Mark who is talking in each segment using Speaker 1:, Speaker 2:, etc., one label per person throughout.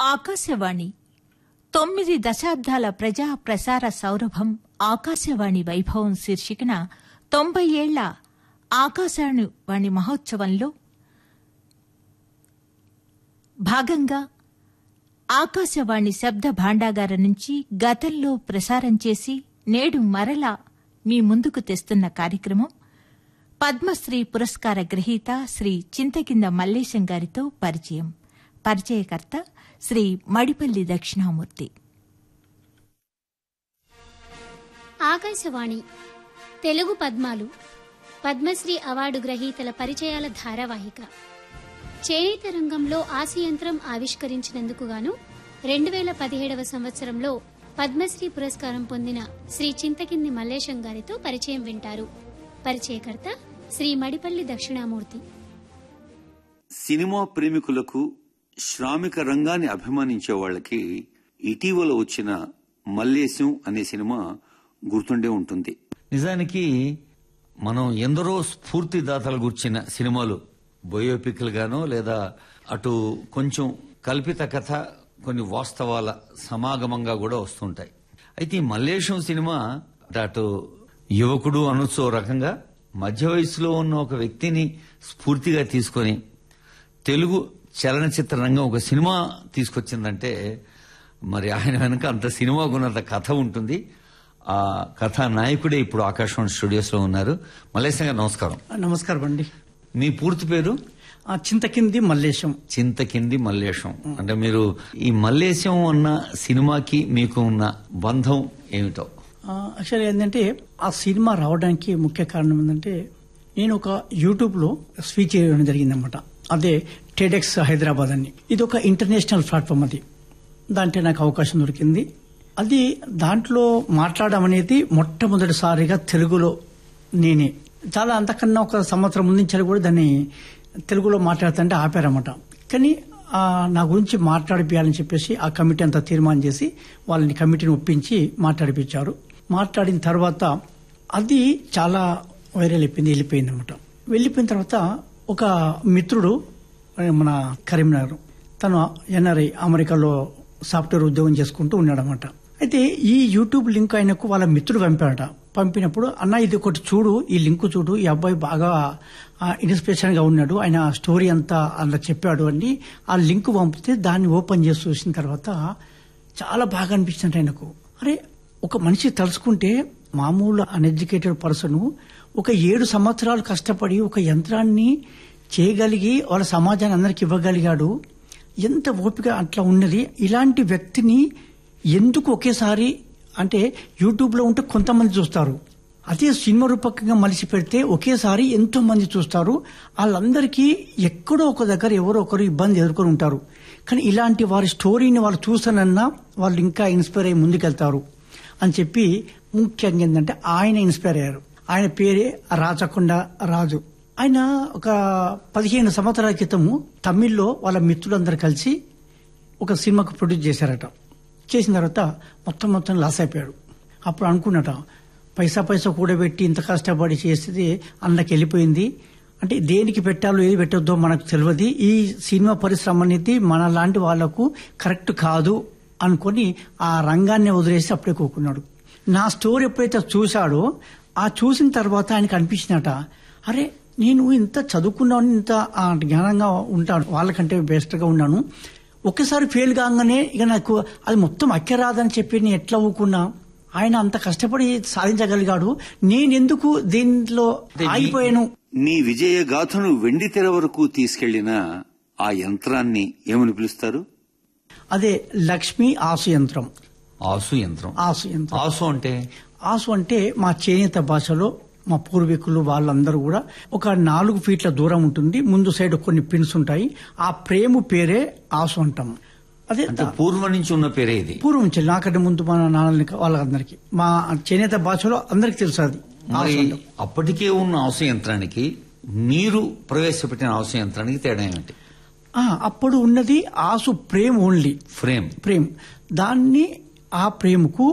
Speaker 1: ఆకాశవాణి తొమ్మిది దశాబ్దాల ప్రజా ప్రసార సౌరభం ఆకాశవాణి వైభవం శీర్షికన తొంభై ఏళ్ల ఆకాశవాణి మహోత్సవంలో భాగంగా ఆకాశవాణి శబ్ద భాండాగారం నుంచి గతంలో ప్రసారం చేసి నేడు మరలా మీ ముందుకు తెస్తున్న కార్యక్రమం పద్మశ్రీ పురస్కార గ్రహీత శ్రీ చింతకింద మల్లేశం గారితో పరిచయం పరిచయకర్త శ్రీ మడిపల్లి దక్షిణామూర్తి
Speaker 2: ఆకాశవాణి తెలుగు పద్మాలు పద్మశ్రీ అవార్డు గ్రహీతల పరిచయాల ధారావాహిక చేనేత రంగంలో ఆశయంత్రం ఆవిష్కరించినందుకు గాను రెండు వేల పదిహేడవ సంవత్సరంలో పద్మశ్రీ పురస్కారం పొందిన శ్రీ చింతకింది మల్లేశం గారితో పరిచయం వింటారు పరిచయకర్త శ్రీ మడిపల్లి దక్షిణామూర్తి
Speaker 3: సినిమా ప్రేమికులకు శ్రామిక రంగాన్ని అభిమానించే వాళ్ళకి ఇటీవల వచ్చిన మల్లేశం అనే సినిమా గుర్తుండే ఉంటుంది
Speaker 4: నిజానికి మనం ఎందరో స్ఫూర్తిదాతలు గుర్చిన సినిమాలు బయోపిక్లు గానో లేదా అటు కొంచెం కల్పిత కథ కొన్ని వాస్తవాల సమాగమంగా కూడా వస్తుంటాయి అయితే ఈ మల్లేశం సినిమా అటు యువకుడు అనొచ్చు ఓ రకంగా మధ్య వయసులో ఉన్న ఒక వ్యక్తిని స్ఫూర్తిగా తీసుకొని తెలుగు చలనచిత్ర రంగం ఒక సినిమా తీసుకొచ్చిందంటే మరి ఆయన వెనక అంత సినిమాకున్నంత కథ ఉంటుంది ఆ కథా నాయకుడే ఇప్పుడు ఆకాశవాణి స్టూడియోస్ లో ఉన్నారు మల్లేశం గారు నమస్కారం
Speaker 5: నమస్కారం అండి
Speaker 4: మీ పూర్తి పేరు
Speaker 5: ఆ చింతకింది మల్లేశం
Speaker 4: చింతకింది మల్లేశం అంటే మీరు ఈ మల్లేశం అన్న సినిమాకి మీకు ఉన్న బంధం ఏమిటో
Speaker 5: యాక్చువల్లీ ఏంటంటే ఆ సినిమా రావడానికి ముఖ్య కారణం ఏంటంటే నేను ఒక యూట్యూబ్ లో స్పీచ్ చేయడం జరిగిందనమాట అదే టెడెక్స్ హైదరాబాద్ అని ఇది ఒక ఇంటర్నేషనల్ ప్లాట్ఫామ్ అది దాంట్లో నాకు అవకాశం దొరికింది అది దాంట్లో మాట్లాడడం అనేది మొట్టమొదటిసారిగా తెలుగులో నేనే చాలా అంతకన్నా ఒక సంవత్సరం ముందు నుంచి కూడా దాన్ని తెలుగులో మాట్లాడుతుంటే ఆపారన్నమాట కానీ ఆ, నా గురించి మాట్లాడిపియాలని చెప్పేసి ఆ కమిటీ అంతా తీర్మానం చేసి వాళ్ళని కమిటీని ఒప్పించి మాట్లాడిపించారు మాట్లాడిన తర్వాత అది చాలా వైరల్ అయిపోయింది వెళ్ళిపోయింది అనమాట వెళ్ళిపోయిన తర్వాత ఒక మిత్రుడు ఆ, మన కరీంనగర్ తను ఎన్ఆర్ఐ అమెరికాలో సాఫ్ట్వేర్ ఉద్యోగం చేసుకుంటూ ఉన్నాడనమాట అయితే ఈ యూట్యూబ్ లింక్ ఆయనకు వాళ్ళ మిత్రుడు పంపాడట పంపినప్పుడు అన్న ఇది ఒకటి చూడు ఈ లింక్ చూడు ఈ అబ్బాయి బాగా ఇన్స్పిరేషన్ గా ఉన్నాడు ఆయన స్టోరీ అంతా అలా చెప్పాడు అని ఆ లింక్ పంపితే దాన్ని ఓపెన్ చేసి చూసిన తర్వాత చాలా బాగా అనిపించింది ఆయనకు అరే ఒక మనిషి తలుచుకుంటే మామూలు అన్ఎడ్యుకేటెడ్ పర్సన్ ఒక ఏడు సంవత్సరాలు కష్టపడి ఒక యంత్రాన్ని చేయగలిగి వాళ్ళ సమాజాన్ని అందరికి ఇవ్వగలిగాడు ఎంత ఓపిక అట్లా ఉన్నది ఇలాంటి వ్యక్తిని ఎందుకు ఒకేసారి అంటే యూట్యూబ్ లో ఉంటే కొంతమంది చూస్తారు అదే సినిమా రూపకంగా మలిసి పెడితే ఒకేసారి ఎంతో మంది చూస్తారు వాళ్ళందరికీ ఎక్కడో ఒక దగ్గర ఎవరో ఒకరు ఇబ్బంది ఎదుర్కొని ఉంటారు కానీ ఇలాంటి వారి స్టోరీని వాళ్ళు చూసానన్నా వాళ్ళు ఇంకా ఇన్స్పైర్ అయ్యి ముందుకెళ్తారు అని చెప్పి ముఖ్యంగా ఏంటంటే ఆయన ఇన్స్పైర్ అయ్యారు ఆయన పేరే రాచకొండ రాజు ఆయన ఒక పదిహేను సంవత్సరాల క్రితము తమిళ్లో వాళ్ళ మిత్రులందరూ కలిసి ఒక సినిమాకు ప్రొడ్యూస్ చేశారట చేసిన తర్వాత మొత్తం మొత్తం లాస్ అయిపోయాడు అప్పుడు అనుకున్నట పైసా పైసా కూడబెట్టి ఇంత కష్టపడి చేసేది అందులోకి వెళ్ళిపోయింది అంటే దేనికి పెట్టాలో ఏది పెట్టొద్దో మనకు తెలియదు ఈ సినిమా పరిశ్రమ అనేది మన లాంటి వాళ్లకు కరెక్ట్ కాదు అనుకొని ఆ రంగాన్ని వదిలేసి అప్పుడే కూకున్నాడు నా స్టోరీ ఎప్పుడైతే చూశాడో ఆ చూసిన తర్వాత ఆయనకు అనిపించినట అరే నేను ఇంత చదువుకున్నాను ఇంత ఆ, జ్ఞానంగా ఉంటాను వాళ్ళకంటే బెస్ట్ గా ఉన్నాను ఒక్కసారి ఫెయిల్ కాగానే ఇక నాకు అది మొత్తం అక్కరాదని చెప్పి నేను ఎట్లా ఊకున్నా ఆయన అంత కష్టపడి సాధించగలిగాడు నేనెందుకు దీంట్లో ఆగిపోయాను
Speaker 3: నీ విజయ గాథను వెండి తెర వరకు తీసుకెళ్లిన ఆ యంత్రాన్ని ఏమని పిలుస్తారు
Speaker 5: అదే లక్ష్మీ ఆసు యంత్రం
Speaker 4: ఆసు యంత్రం
Speaker 5: ఆసు యంత్రం
Speaker 4: ఆసు అంటే
Speaker 5: ఆసు అంటే మా చేనేత భాషలో మా పూర్వీకులు వాళ్ళందరూ కూడా ఒక నాలుగు ఫీట్ల దూరం ఉంటుంది ముందు సైడ్ కొన్ని పిన్స్ ఉంటాయి ఆ ప్రేమ పేరే ఆసు అంటాం అదే
Speaker 4: అంటే పూర్వం నుంచి ఉన్న పేరే ఇది
Speaker 5: పూర్వం నుంచి నాకంటే ముందు మన నాన్నలకి వాళ్ళందరికీ మా చేనేత భాషలో అందరికి తెలుసు అది
Speaker 4: మరి
Speaker 5: ఆసు అంటాం.
Speaker 4: అప్పటికే ఉన్న ఆసు యంత్రానికి మీరు ప్రవేశపెట్టిన ఆసు యంత్రానికి తేడా ఏమిటి
Speaker 5: ఆ, అప్పుడు ఉన్నది ఆసు ప్రేమ్ ఓన్లీ
Speaker 4: ఫ్రేమ్
Speaker 5: ప్రేమ్ దాన్ని ఆ ప్రేమకు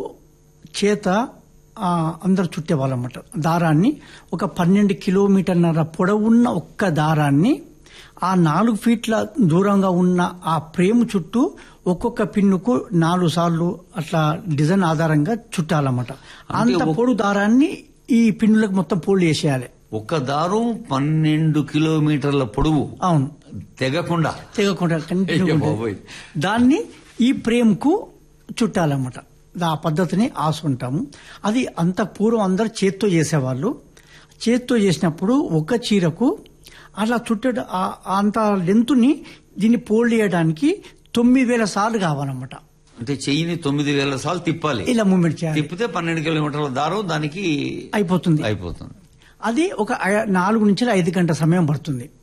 Speaker 5: చేత ఆ, అందరు చుట్టేవాళ్ళన్నమాట దారాన్ని ఒక పన్నెండు కిలోమీటర్న్నర పొడవున్న ఒక్క దారాన్ని ఆ నాలుగు ఫీట్ల దూరంగా ఉన్న ఆ ప్రేమ చుట్టూ ఒక్కొక్క పిన్నుకు నాలుగు సార్లు అట్లా డిజైన్ ఆధారంగా చుట్టాలన్నమాట
Speaker 4: అంటే
Speaker 5: అంత
Speaker 4: ఒక-
Speaker 5: పొడు దారాన్ని ఈ పిన్నులకు మొత్తం పోల్డ్ చేసేయాలి
Speaker 4: ఒక దారం పన్నెండు కిలోమీటర్ల పొడవు
Speaker 5: అవును
Speaker 4: తెగకుండా
Speaker 5: తెగకుండా కంటిన్యూ
Speaker 4: అయ్యో
Speaker 5: ఉంటుంది.
Speaker 4: బాబోయ్.
Speaker 5: దాన్ని ఈ ఫ్రేమ్ కు చుట్టాలన్నమాట ఆ పద్ధతిని ఆసుకుంటాము అది అంత పూర్వం అందరు చేత్తో చేసేవాళ్ళు చేత్తో చేసినప్పుడు ఒక చీరకు అలా చుట్ట ఆ- అంత లెంతుని దీన్ని పోల్డ్ చేయడానికి తొమ్మిది వేల సార్లు కావాలన్నమాట
Speaker 4: అంటే చెయ్యిని తొమ్మిది వేల సార్లు తిప్పాలి
Speaker 5: ఇలా మూమెంట్ చేయాలి
Speaker 4: తిప్పితే పన్నెండు కిలోమీటర్ల దారం దానికి
Speaker 5: అయిపోతుంది
Speaker 4: అయిపోతుంది
Speaker 5: అది ఒక ఐ- నాలుగు నుంచి ఐదు గంటల సమయం పడుతుంది